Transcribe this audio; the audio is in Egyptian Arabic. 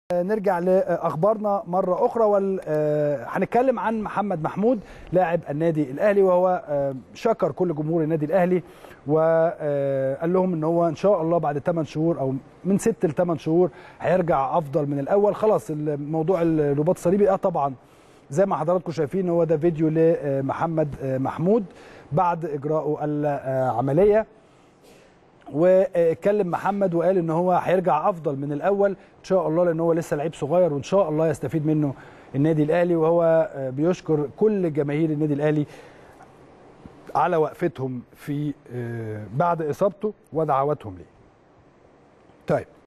نرجع لاخبارنا مره اخرى وهنتكلم عن محمد محمود لاعب النادي الاهلي وهو شكر كل جمهور النادي الاهلي وقال لهم ان هو ان شاء الله بعد 8 شهور او من 6 ل 8 شهور هيرجع افضل من الاول خلاص الموضوع الرباط الصليبي اه طبعا زي ما حضراتكم شايفين هو ده فيديو لمحمد محمود بعد اجراءه العمليه واتكلم محمد وقال ان هو هيرجع افضل من الاول ان شاء الله لان هو لسه لعيب صغير وان شاء الله يستفيد منه النادي الاهلي وهو بيشكر كل جماهير النادي الاهلي على وقفتهم في بعد اصابته ودعواتهم ليه. طيب